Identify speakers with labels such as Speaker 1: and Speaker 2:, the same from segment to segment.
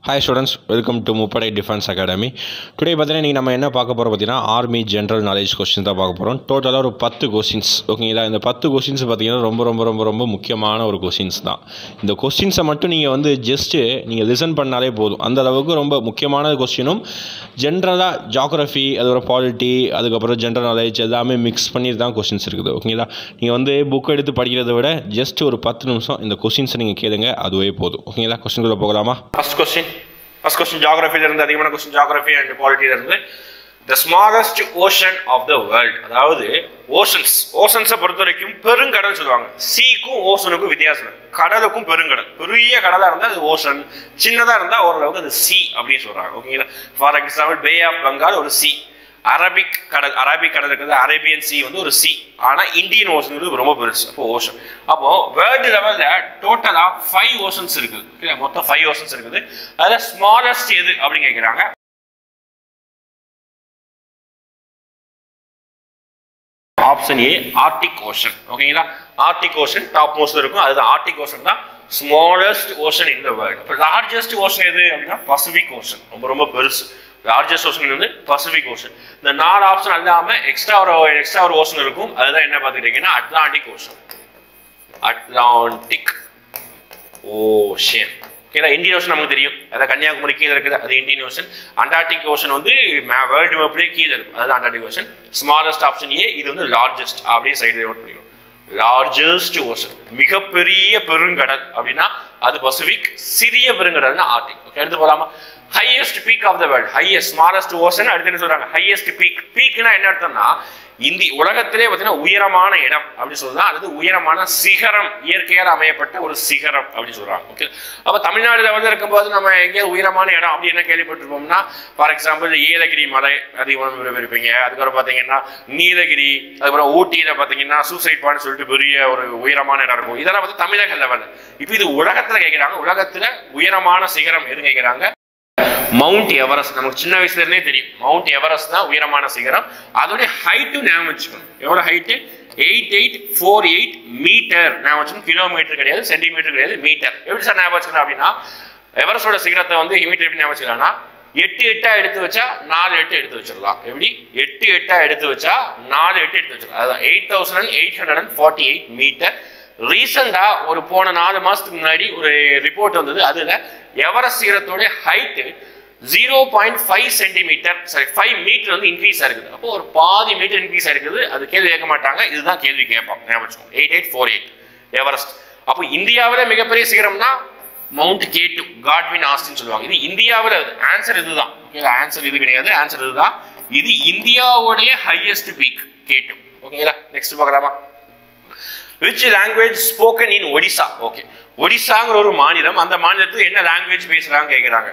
Speaker 1: Hi students welcome to முப்படை defence academy today பார்த்தீங்கன்னா இன்றைக்கி நம்ம என்ன பார்க்க போகிறோம் பார்த்தீங்கன்னா ஆர்மி ஜென்ரல் நாலேஜ் கொஸ்டின் தான் பார்க்க போகிறோம் டோட்டலாக ஒரு பத்து கொஸ்டின்ஸ் ஓகேங்களா இந்த பத்து கொஸ்டின்ஸ் பார்த்தீங்கன்னா ரொம்ப ரொம்ப ரொம்ப ரொம்ப முக்கியமான ஒரு கொஸ்டின்ஸ் தான் இந்த கொஸ்டின்ஸை மட்டும் நீங்கள் வந்து ஜஸ்ட்டு நீங்கள் லிசன் பண்ணாலே போதும் அந்த அளவுக்கு ரொம்ப முக்கியமான கொஸ்டினும் ஜென்ரலாக ஜாகிரஃபி அதுக்கப்புறம் பாலிட்டி அதுக்கப்புறம் ஜென்ரல் நாலேஜ் எல்லாமே மிக்ஸ் பண்ணி தான் கொஸ்டின்ஸ் இருக்குது ஓகேங்களா நீங்கள் வந்து புக் எடுத்து படிக்கிறத விட ஜஸ்ட் ஒரு பத்து நிமிஷம் இந்த கொஸ்டின்ஸை நீங்கள் கேளுங்க அதுவே போதும் ஓகேங்களா கொஸ்டின்குள்ளே போகலாமா ஃபஸ்ட் கொஸ்டின் ஃபர்ஸ்ட் கொஸ்டின் ஜாகிரபில இருந்து அதிகமான கொஸ்டின் ஜாகிரபி அண்ட் பாலிட்டியில இருந்து the smallest ocean of the world அதாவது ஓஷன்ஸ் ஓஷன்ஸை பொறுத்த வரைக்கும் பெருங்கடல் சொல்லுவாங்க சீக்கும் ஓஷனுக்கும் வித்தியாசம் இருக்கு. கடலுக்கும் பெருங்கடல் பெரிய கடலாக இருந்தால் அது ஓஷன் சின்னதாக இருந்தால் ஓரளவுக்கு அது சி அப்படின்னு சொல்றாங்க ஓகேங்களா for example Bay of Bengal ஒரு சி அரபிக் கடல் அரபிக் கடல் இருக்கிறது அரேபியன் சி வந்து ஒரு சி ஆனா இந்தியன் ஓஷன் வந்து ரொம்ப பெருசு அப்போ ஓஷன் அப்போ வேர்ல்டு லெவல்ல டோட்டலா ஃபைவ் ஓஷன்ஸ் இருக்குது Okay, மொத்தம் ஃபைவ் ஓஷன்ஸ் இருக்குது அதுல ஸ்மாலஸ்ட் எது அப்படின்னு கேட்குறாங்க ஆப்ஷன் ஏ ஆர்டிக் ஓஷன் ஓகேங்களா ஆர்டிக் ஓஷன் டாப் மோஸ்ட் இருக்கும் அதுதான் ஆர்டிக் ஓஷன் தான் smallest ocean in the world இப்போ லார்ஜஸ்ட் ஓஷன் எது அப்படின்னா பசிபிக் ஓஷன் ரொம்ப ரொம்ப பெருசு லார்ஜஸ்ட் ஓஷன் வந்து பசிபிக் ஓஷன் இந்த நாலு ஆப்ஷன் இல்லாம எக்ஸ்ட்ரா ஒரு எக்ஸ்ட்ரா ஒரு ஓஷன் இருக்கும் அதுதான் என்ன பார்த்துக்கிட்டீங்கன்னா அட்லாண்டிக் ஓஷன் அட்லாண்டிக் ஓஷன் ஓகேங்களா இந்தியன் ஓஷன் நமக்கு தெரியும் அதாவது கன்னியாகுமரி கீழே இருக்குது அது இந்தியன் ஓஷன் அண்டார்டிக் ஓஷன் வந்து வேர்ல்டு மேப்லேயே கீழே இருக்கும் அதாவது Antarctic ocean smallest option A இது வந்து லார்ஜஸ்ட் அப்படியே சைடு நோட் பண்ணிடும் லார்ஜஸ்ட் ஓஷன் மிகப்பெரிய பெருங்கடல் அப்படின்னா அது பசிபிக் சிறிய பெருங்கடல்னா ஆர்டிக் ஓகே எடுத்து போலாமா highest peak of the world highest smallest ocean அடுத்து என்ன சொல்றாங்க ஹையஸ்ட் பீக் பீக்னா என்ன அர்த்தம்னா இந்தி உலகத்திலே பார்த்தீங்கன்னா உயரமான இடம் அப்படின்னு சொல்லலாம் அல்லது உயரமான சிகரம் இயற்கையால் அமையப்பட்ட ஒரு சிகரம் அப்படின்னு சொல்றாங்க ஓகே அப்ப தமிழ்நாடு லெவலில் இருக்கும்போது நம்ம எங்கேயாவது உயரமான இடம் அப்படி என்ன கேள்விப்பட்டிருப்போம்னா ஃபார் எக்ஸாம்பிள் ஏலகிரி மலை அதிகமாக இருப்பீங்க அதுக்கப்புறம் பார்த்தீங்கன்னா நீலகிரி அதுக்கப்புறம் ஊட்டியில பார்த்தீங்கன்னா சூசைட் பாயிண்ட் சொல்லிட்டு பெரிய ஒரு உயரமான இடம் இருக்கும் இதெல்லாம் வந்து தமிழக லெவலில் இப்போ இது உலகத்துல கேட்குறாங்க உலகத்துல உயரமான சிகரம் எது கேட்குறாங்க மவுண்ட் எவரெஸ்ட் நமக்கு சின்ன வயசுல இருந்தே தெரியும் மவுண்ட் எவரெஸ்ட் தான் உயரமான சிகரம் அதோடைய ஹைட்டு ஞாபகம் வச்சுக்கணும் எவ்வளவு height eight eight four eight metre ஞாபகம் வச்சுக்கணும் கிலோமீட்டர் கிடையாது சென்டிமீட்டர் கிடையாது மீட்டர் எப்படி சார் ஞாபகம் வச்சுக்கணும் அப்படின்னா எவரெஸ்டோட சிகரத்தை வந்து மீட்டர் எப்படி ஞாபகம் வச்சுக்கலாம்னா எட்டு எட்டா எடுத்து வச்சா நாலு எட்டு எடுத்து வச்சிடலாம் எப்படி எட்டு எட்டா எடுத்து வச்சா நாலு எட்டு எடுத்து வச்சிடலாம் அதான் eight thousand eight hundred and forty eight metre ரீசெண்டா ஒரு போன நாலு மாசத்துக்கு முன்னாடி ஒரு ரிப்போர்ட் வந்தது அதுல எவரெஸ்ட் சிகரத்தோட height zero point five centimetre sorry five metre வந்து இன்க்ரீஸ் ஆயிருக்குது அப்போ ஒரு பாதி மீட்டர் இன்க்ரீஸ் ஆயிருக்குது அது கேள்வி கேட்க மாட்டாங்க இதுதான் கேள்வி கேட்பான் ஞாபகம் eight eight four eight Everest அப்போ இந்தியாவில் மிகப்பெரிய சிகரம்னா Mount K two Godwin Austen சொல்லுவாங்க இது இந்தியாவில் ஆன்சர் இதுதான் ஓகேங்களா ஆன்சர் இது கிடையாது ஆன்சர் இதுதான் இது இந்தியாவுடைய ஹையஸ்ட் பீக் கே டூ ஓகேங்களா நெக்ஸ்ட் பார்க்கலாமா which language spoken in Odisha okay ஒடிசாங்கிற ஒரு மாநிலம் அந்த மாநிலத்தில் என்ன லாங்குவேஜ் பேசுறாங்க கேட்குறாங்க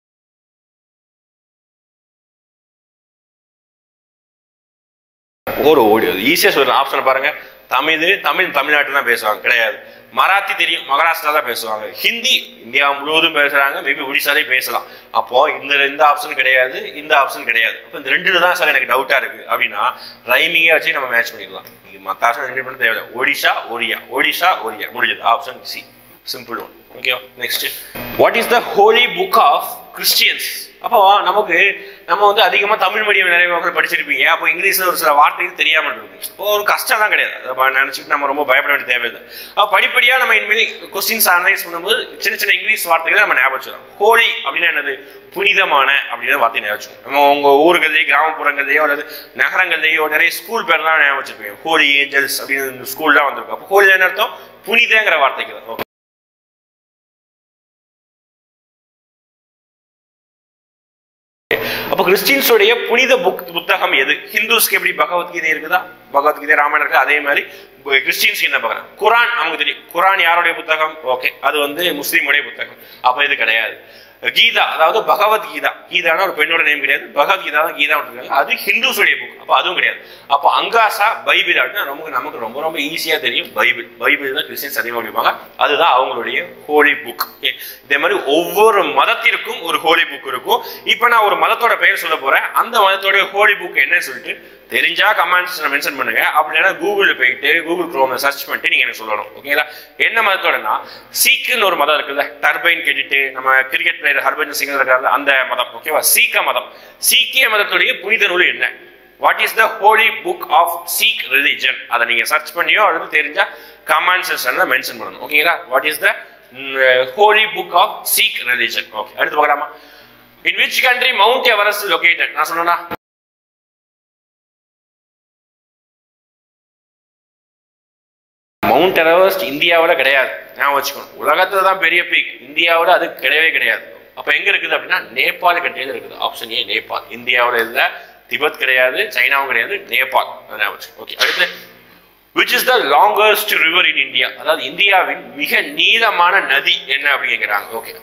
Speaker 1: ஒரு ஓடி ஈஸியாக சொல்கிறேன் ஆப்ஷனை பாருங்க தமிழ் தமிழ் தமிழ்நாட்டில் தான் பேசுவாங்க கிடையாது மராத்தி தெரியும் மகாராஷ்டிரா தான் பேசுவாங்க ஹிந்தி இந்தியா முழுவதும் பேசுறாங்க மேபி ஒடிசாலே பேசலாம் அப்போ இந்த இந்த ஆப்ஷன் கிடையாது இந்த ஆப்ஷன் கிடையாது அப்போ இந்த ரெண்டுல தான் சார் எனக்கு டவுட்டா இருக்கு அப்படின்னா ரைமிங்கே வச்சு நம்ம மேட்ச் பண்ணிடலாம் இது மற்ற ஆப்ஷன் ரெண்டு பண்ண தேவையில்லை ஒடிஷா ஒரியா ஒடிஷா ஒரியா முடிஞ்சது option C simple one okay next what is the holy book of Christians அப்போ நமக்கு நம்ம வந்து அதிகமாக தமிழ் மீடியம் நிறைய மக்கள் படிச்சிருப்பீங்க அப்போ இங்கிலீஷில் ஒரு சில வார்த்தைகள் தெரியாமல் இருக்கு இப்போ ஒரு கஷ்டம் தான் கிடையாது அதை நினச்சிட்டு நம்ம ரொம்ப பயப்பட வேண்டிய தேவையில்லை அப்போ படிப்படியாக நம்ம இனிமேல் கொஸ்டின்ஸ் அனலைஸ் பண்ணும்போது சின்ன சின்ன இங்கிலீஷ் வார்த்தைகளை நம்ம ஞாபகம் வச்சுக்கலாம் ஹோலி அப்படின்னா என்னது புனிதமான அப்படின்ற வார்த்தை ஞாபகம் வச்சுக்கணும் நம்ம உங்கள் ஊர்கள்லேயோ கிராமப்புறங்கள்லேயோ அல்லது நகரங்கள்லேயோ நிறைய ஸ்கூல் பேர்லாம் ஞாபகம் வச்சிருப்பீங்க ஹோலி ஏஞ்சல்ஸ் அப்படின்னு ஸ்கூல்லாம் வந்திருக்கும் அப்போ ஹோலி என்ன அர்த்தம் புனிதங்கிற வார்த்தைக்கு தான் ஓகே அப்போ கிறிஸ்டின்ஸுடைய புனித புக் புத்தகம் எது ஹிந்துஸ்க்கு எப்படி பகவத்கீதை இருக்குதா பகவத்கீதை ராமாயணம் இருக்கு அதே மாதிரி கிறிஸ்டின்ஸ் என்ன பார்க்குறேன் குரான் நமக்கு தெரியும் குரான் யாருடைய புத்தகம் ஓகே அது வந்து முஸ்லீமுடைய புத்தகம் அப்போ இது கிடையாது கீதா அதாவது பகவத்கீதா கீதானா ஒரு பெண்ணோட நேம் கிடையாது பகவத்கீதா தான் கீதா விட்டுருக்காங்க அது ஹிந்துஸுடைய புக் அப்போ அதுவும் கிடையாது அப்போ அங்காசா பைபிள் அப்படின்னா நமக்கு நமக்கு ரொம்ப ரொம்ப ஈஸியாக தெரியும் பைபிள் பைபிள் தான் கிறிஸ்டின்ஸ் அதிகமாக படிப்பாங்க அதுதான் அவங்களுடைய ஹோலி புக் இதே மாதிரி ஒவ்வொரு மதத்திற்கும் ஒரு ஹோலி புக் இருக்கும் இப்போ நான் ஒரு மதத்தோட பெயர் சொல்ல போறேன் அந்த மதத்தோட ஹோலி புக் என்னன்னு சொல்லிட்டு தெரிஞ்சா கமெண்ட்ஸ் மென்ஷன் பண்ணுங்க அப்படி இல்லைன்னா கூகுளில் போயிட்டு கூகுள் குரோம்ல சர்ச் பண்ணிட்டு நீங்க எனக்கு சொல்லணும் ஓகேங்களா என்ன மதத்தோடனா சீக்குன்னு ஒரு மதம் இருக்குல்ல டர்பைன் கேட்டுட்டு நம்ம கிரிக்கெட் ஆச்சாரியர் ஹர்பஜன் சிங் இருக்காரு அந்த மதம் ஓகேவா சீக்க மதம் சீக்கிய மதத்துடைய புனித நூல் என்ன what is the holy book of Sikh religion அதை நீங்க சர்ச் பண்ணியோ அல்லது தெரிஞ்சா கமெண்ட் செக்ஷன்ல மென்ஷன் பண்ணணும் ஓகேங்களா what is the holy book of Sikh religion okay அடுத்து பார்க்கலாமா in which country Mount Everest located நான் சொன்னா மவுண்ட் எவரெஸ்ட் இந்தியாவில் கிடையாது ஞாபகம் வச்சுக்கணும் உலகத்துல தான் பெரிய பீக் இந்தியாவில் அது கிடையவே கிடையாது அப்போ எங்க இருக்குது அப்படின்னா நேபாள் கண்ட்ரியில் இருக்குது ஆப்ஷன் ஏ நேபாள் இந்தியாவில் இல்லை திபெத் கிடையாது சைனாவும் கிடையாது நேபாள் அதை ஞாபகம் வச்சுக்கணும் ஓகே அடுத்து which is the longest river in India அதாவது இந்தியாவின் மிக நீளமான நதி என்ன அப்படின்னு கேட்குறாங்க ஓகே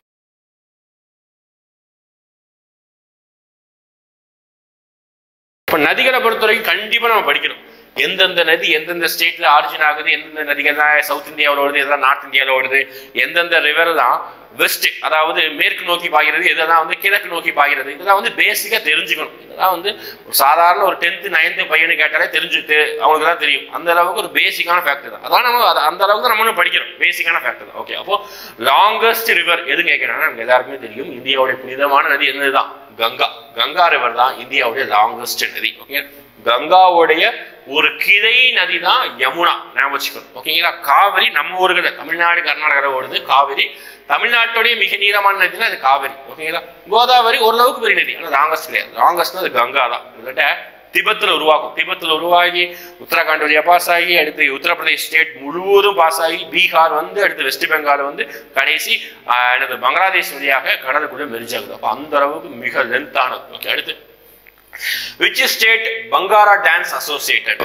Speaker 1: இப்போ நதிகளை பொறுத்த வரைக்கும் கண்டிப்பாக நம்ம படிக்கணும் எந்தெந்த நதி எந்தெந்த ஸ்டேட்ல ஆரிஜின் ஆகுது எந்தெந்த நதிகள் தான் சவுத் இந்தியாவில் வருது எதெல்லாம் நார்த் இந்தியாவில் வருது எந்தெந்த ரிவர் தான் வெஸ்ட் அதாவது மேற்கு நோக்கி பாய்கிறது இதெல்லாம் வந்து கிழக்கு நோக்கி பாய்கிறது இதெல்லாம் வந்து பேசிக்காக தெரிஞ்சுக்கணும் இதெல்லாம் வந்து ஒரு சாதாரண ஒரு டென்த்து நைன்த்து பையனு கேட்டாலே தெரிஞ்சு தெ- அவங்களுக்கு தான் தெரியும் அந்த அளவுக்கு ஒரு பேசிக்கான ஃபேக்டர் தான் அதான் நம்ம அது- அந்த அளவுக்கு தான் நம்மளும் படிக்கிறோம் பேசிக்கான ஃபேக்டர் தான் ஓகே அப்போ லாங்கஸ்ட் ரிவர் எது கேட்கிறேன்னா நமக்கு எல்லாருக்குமே தெரியும் இந்தியாவுடைய புனிதமான நதி என்னது தான் கங்கா கங்கா ரிவர் தான் இந்தியாவுடைய லாங்கஸ்ட் நதி ஓகே கங்காவுடைய ஒரு கிளை நதி தான் யமுனா ஞாபகம் வச்சுக்கணும் ஓகேங்களா காவிரி நம்ம ஊர்கள் தமிழ்நாடு கர்நாடகாவில் ஓடுது காவிரி தமிழ்நாட்டுடைய மிக நீளமான நதினா அது காவிரி ஓகேங்களா கோதாவரி ஓரளவுக்கு பெரிய நதி ஆனால் லாங்கஸ்ட் கிடையாது லாங்கஸ்ட்னா அது கங்கா தான் கிட்டத்தட்ட திபத்தில் உருவாகும் திபத்தில் உருவாகி உத்தரகாண்ட் வழியா பாஸ் ஆகி அடுத்து உத்தரப்பிரதேஷ் ஸ்டேட் முழுவதும் பாஸ் ஆகி பீகார் வந்து அடுத்து வெஸ்ட் பெங்கால் வந்து கடைசி ஆஹ், என்னது பங்களாதேஷ் வழியாக கடலுக்குள்ள மெரிஜ் ஆகுது அப்போ அந்த அளவுக்கு மிக லென்த்தானது ஓகே அடுத்து which state Bhangra dance associated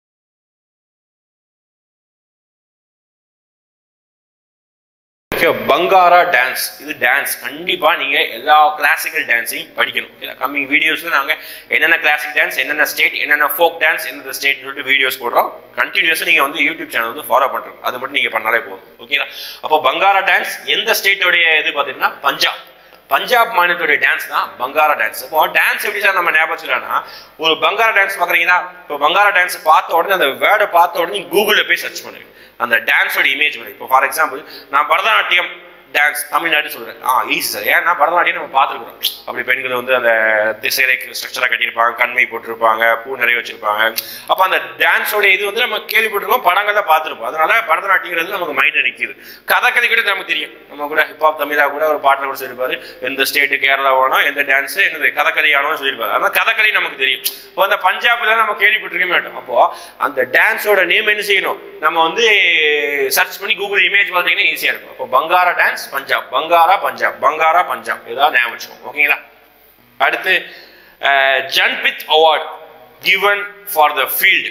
Speaker 1: okay Bhangra dance இது டான்ஸ் கண்டிப்பா நீங்க எல்லா கிளாசிக்கல் டான்ஸையும் படிக்கணும் கம்மிங் வீடியோஸ்ல நாங்க என்னென்ன கிளாசிக் டான்ஸ் என்னென்ன ஸ்டேட் என்னென்ன ஃபோக் டான்ஸ் எந்தெந்த ஸ்டேட் சொல்லிட்டு வீடியோஸ் போடுறோம் கண்டினியூஸா நீங்க வந்து யூடியூப் சேனல் வந்து ஃபாலோ பண்றோம் அது மட்டும் நீங்க பண்ணாலே போதும் ஓகேங்களா அப்போ பங்காரா டான்ஸ் எந்த ஸ்டேட்டோடைய இது பாத்தீங்கன்னா பஞ்சாப் பஞ்சாப் மாநிலத்துடைய டான்ஸ் தான் பங்காரா டான்ஸ் இப்போ டான்ஸ் எப்படி சார் நம்ம ஞாபகம் வச்சுக்கலாம்னா ஒரு பங்காரா டான்ஸ் பார்க்குறீங்கன்னா இப்போ பங்காரா டான்ஸ் பார்த்த உடனே அந்த வேர்டை பார்த்த உடனே கூகுளில் போய் சர்ச் பண்ணுங்க அந்த டான்ஸோட இமேஜ் வரும் இப்போ ஃபார் எக்ஸாம்பிள் நான் பரதநாட்டியம் டான்ஸ் தமிழ்நாடு சொல்றேன் ஆ ஈஸி சார் ஏன்னா பரதநாட்டியம் நம்ம பார்த்துருக்குறோம் அப்படி பெண்கள் வந்து அந்த திசையை ஸ்ட்ரக்சராக கட்டியிருப்பாங்க கண்மை போட்டிருப்பாங்க பூ நிறைய வச்சிருப்பாங்க அப்போ அந்த டான்ஸோட இது வந்து நம்ம கேள்விப்பட்டிருக்கோம் படங்கள்ல பார்த்துருப்போம் அதனால பரதநாட்டியங்கிறது நமக்கு மைண்டில் நிற்கிது கதகளி கூட நமக்கு தெரியும் நம்ம கூட ஹிப்ஹாப் தமிழா கூட ஒரு பாட்டில் கூட சொல்லியிருப்பாரு எந்த ஸ்டேட்டு கேரளாவானோ எந்த டான்ஸ் என்னது கதகளி ஆனோ சொல்லியிருப்பாரு அதனால கதகளி நமக்கு தெரியும் இப்போ அந்த பஞ்சாப்ல நம்ம கேள்விப்பட்டிருக்க மாட்டோம் அப்போ அந்த டான்ஸோட நேம் என்ன செய்யணும் நம்ம வந்து சர்ச் பண்ணி கூகுள் இமேஜ் பார்த்தீங்கன்னா ஈஸியா இருக்கும் அப்போ பங்காரா டான்ஸ் பஞ்சாப் பங்காரா பஞ்சாப் பங்காரா பஞ்சாப் ஏதாவது ஞாபகம் வச்சுக்கோங்க ஓகேங்களா அடுத்து Jnanpith award given for the field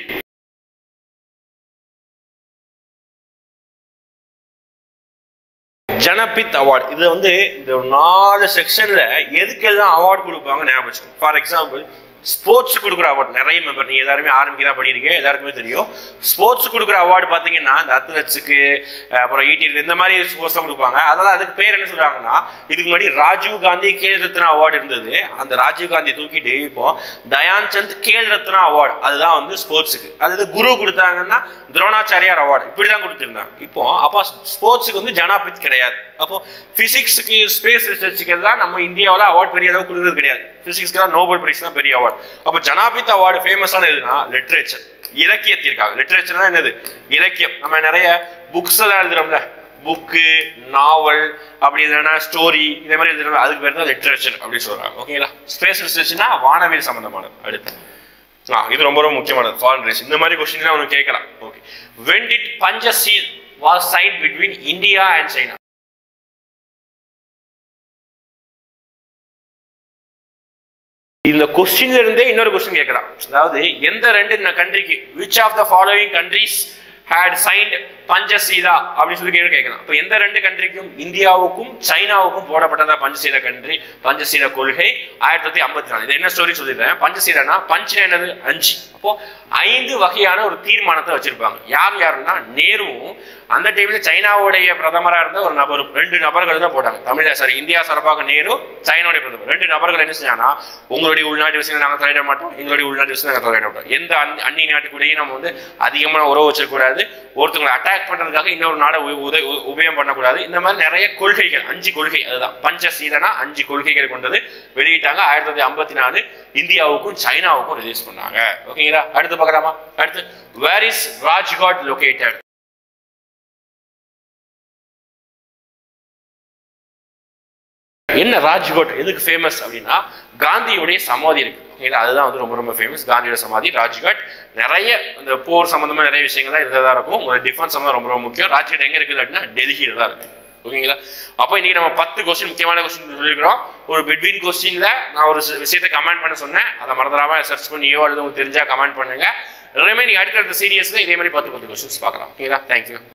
Speaker 1: Jnanpith award இது வந்து இந்த நாலு செக்ஷன்ல எதுக்கெல்லாம் அவார்ட் கொடுப்பாங்க ஞாபகம் வச்சுக்கோங்க ஃபார் எக்ஸாம்பிள் ஸ்போர்ட்ஸ் கொடுக்குற அவார்ட் நிறைய மெம்பர் நீங்க எல்லாருமே ஆர்மிக்கு தான் படிக்கிறீங்க எல்லாருக்குமே தெரியும் ஸ்போர்ட்ஸ் கொடுக்குற அவார்டு பார்த்தீங்கன்னா இந்த அத்லெட்ஸுக்கு அப்புறம் ஈட்டி இந்த மாதிரி ஸ்போர்ட்ஸ் தான் கொடுப்பாங்க அதெல்லாம் அதுக்கு பேர் என்ன சொல்றாங்கன்னா இதுக்கு முன்னாடி ராஜீவ் காந்தி கேல் ரத்னா அவார்டு இருந்தது அந்த ராஜீவ் காந்தி தூக்கிட்டு இப்போ தயான் சந்த் கேல் ரத்னா அவார்டு அதுதான் வந்து ஸ்போர்ட்ஸுக்கு அது குரு கொடுத்தாங்கன்னா துரோணாச்சாரியார் அவார்டு இப்படி தான் கொடுத்துருந்தாங்க இப்போ அப்போ ஸ்போர்ட்ஸுக்கு வந்து ஜனாபித் கிடையாது அப்போ பிசிக்ஸுக்கு ஸ்பேஸ் ரிசர்ச்சுக்கு தான் நம்ம இந்தியாவில் அவார்ட் பெரிய அளவு கொடுக்குறது கிடையாது பிசிக்ஸ்க்கு தான் நோபல் பிரைஸ் தான் பெரிய அவார்டு அப்போ ஜனாபித் அவார்டு ஃபேமஸான எதுனா லிட்ரேச்சர் இலக்கியத்திற்காக லிட்ரேச்சர்னா என்னது இலக்கியம் நம்ம நிறைய புக்ஸ் எல்லாம் எழுதுறோம்ல புக்கு நாவல் அப்படி இல்லைன்னா ஸ்டோரி இந்த மாதிரி எழுதுறோம் அதுக்கு பேர் தான் லிட்ரேச்சர் அப்படின்னு சொல்றாங்க ஓகேங்களா ஸ்பேஸ் ரிசர்ச்னா வானவியல் சம்பந்தமானது அடுத்து ஆ இது ரொம்ப ரொம்ப முக்கியமானது ஃபாரின் ரேஸ் இந்த மாதிரி கொஸ்டின்லாம் அவனுக்கு கேட்கலாம் okay when did Panchsheel was sign between India and China இந்த கொஸ்டின்ல இருந்தே இன்னொரு கொஸ்டின் கேட்கலாம் அதாவது எந்த ரெண்டு கண்ட்ரிக்கு which of the following countries had signed Panchsheela அப்படின்னு சொல்லி கேள்வி கேட்கலாம் இப்போ எந்த ரெண்டு கண்ட்ரிக்கும் இந்தியாவுக்கும் சைனாவுக்கும் போடப்பட்டதா பஞ்சசீல கண்ட்ரி பஞ்சசீல கொள்கை ஆயிரத்தி தொள்ளாயிரத்தி ஐம்பத்தி நாலு இது என்ன ஸ்டோரி சொல்லிடுறேன் பஞ்சசீலனா பஞ்சு என்னது அஞ்சு அப்போ ஐந்து வகையான ஒரு தீர்மானத்தை வச்சிருப்பாங்க யார் யாருன்னா நேருவும் அந்த டைம்ல சைனாவுடைய பிரதமரா இருந்த ஒரு நபர் ரெண்டு நபர்கள் தான் போட்டாங்க தமிழ சாரி இந்தியா சார்பாக நேரு சைனாவுடைய பிரதமர் ரெண்டு நபர்கள் என்ன செஞ்சாங்கன்னா உங்களுடைய உள்நாட்டு விஷயம் நாங்கள் தலையிட மாட்டோம் எங்களுடைய உள்நாட்டு விஷயம் நாங்கள் தலையிட மாட்டோம் எந்த அந்நி- அந்நிய நாட்டுக்குள்ளேயும் நம்ம வந்து அதிகமான உறவு வச்சிருக்கூடாது ஒருத்தவங்களை அட்டாக் பண்றதுக்காக இன்னொரு நாடை உ- உத உ- உபயோகம் பண்ணக்கூடாது இந்த மாதிரி நிறைய கொள்கைகள் அஞ்சு கொள்கை அதுதான் பஞ்சசீலனா அஞ்சு கொள்கைகள் கொண்டது வெளியிட்டாங்க ஆயிரத்தி தொள்ளாயிரத்தி ஐம்பத்தி நாலு இந்தியாவுக்கும் சைனாவுக்கும் ரிலீஸ் பண்ணாங்க ஓகேங்களா அடுத்து பார்க்கலாமா அடுத்து வேர் இஸ் ராஜ்காட் லொகேட்டட் என்ன ராஜ்கோட் எதுக்கு ஃபேமஸ் அப்படின்னா காந்தியுடைய சமாதி இருக்கு ஓகேங்களா அதுதான் வந்து ரொம்ப ரொம்ப ஃபேமஸ் காந்தியோட சமாதி ராஜ்காட் நிறைய இந்த போர் சம்பந்தமா நிறைய விஷயங்கள் தான் இதில் தான் இருக்கும் ஒரு டிஃபென்ஸ் சம்பந்தம் ரொம்ப ரொம்ப முக்கியம் ராஜ்காட் எங்க இருக்குது அப்படின்னா டெல்லியில தான் இருக்கு ஓகேங்களா அப்போ இன்னைக்கு நம்ம பத்து கொஸ்டின் முக்கியமான கொஸ்டின் சொல்லியிருக்கிறோம் ஒரு பெட்வீன் கொஸ்டின்ல நான் ஒரு சி- விஷயத்தை கமெண்ட் பண்ண சொன்னேன் அதை மறந்துடாம சர்ச் பண்ணியோ அல்லது உங்களுக்கு தெரிஞ்சா கமெண்ட் பண்ணுங்க ரிமைனிங் அடுத்தடுத்த சீரியஸ்ல இதே மாதிரி பத்து பத்து கொஸ்டின்ஸ் பார்க்கலாம் ஓகேங்களா தேங்க்யூ